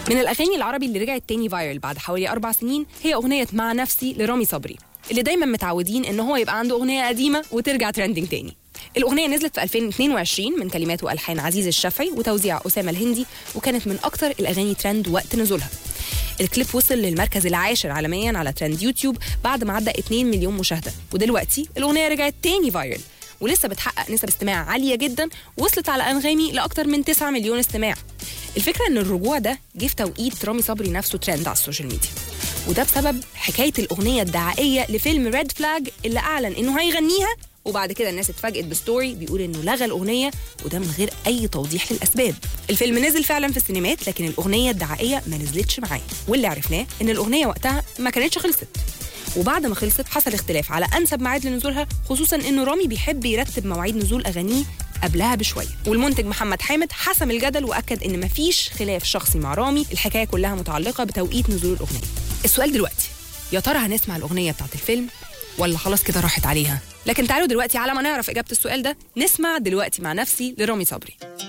من الاغاني العربي اللي رجعت تاني فايرل بعد حوالي اربع سنين هي اغنيه مع نفسي لرامي صبري اللي دايما متعودين ان هو يبقى عنده اغنيه قديمه وترجع ترندنج تاني الأغنية نزلت في 2022 من كلمات وألحان عزيز الشافعي وتوزيع أسامة الهندي وكانت من أكتر الأغاني ترند وقت نزولها الكليب وصل للمركز العاشر عالميا على ترند يوتيوب بعد ما عدى 2 مليون مشاهدة ودلوقتي الأغنية رجعت تاني فايرل ولسه بتحقق نسب استماع عالية جدا وصلت على أنغامي لأكتر من 9 مليون استماع الفكرة إن الرجوع ده جه في توقيت رامي صبري نفسه ترند على السوشيال ميديا وده بسبب حكاية الأغنية الدعائية لفيلم ريد فلاج اللي أعلن إنه هيغنيها وبعد كده الناس اتفاجئت بستوري بيقول انه لغى الاغنيه وده من غير اي توضيح للاسباب الفيلم نزل فعلا في السينمات لكن الاغنيه الدعائيه ما نزلتش معاه واللي عرفناه ان الاغنيه وقتها ما كانتش خلصت وبعد ما خلصت حصل اختلاف على انسب ميعاد لنزولها خصوصا انه رامي بيحب يرتب مواعيد نزول اغانيه قبلها بشويه والمنتج محمد حامد حسم الجدل واكد ان مفيش خلاف شخصي مع رامي الحكايه كلها متعلقه بتوقيت نزول الاغنيه السؤال دلوقتي يا ترى هنسمع الاغنيه بتاعت الفيلم ولا خلاص كده راحت عليها لكن تعالوا دلوقتي على ما نعرف اجابه السؤال ده نسمع دلوقتي مع نفسي لرامي صبري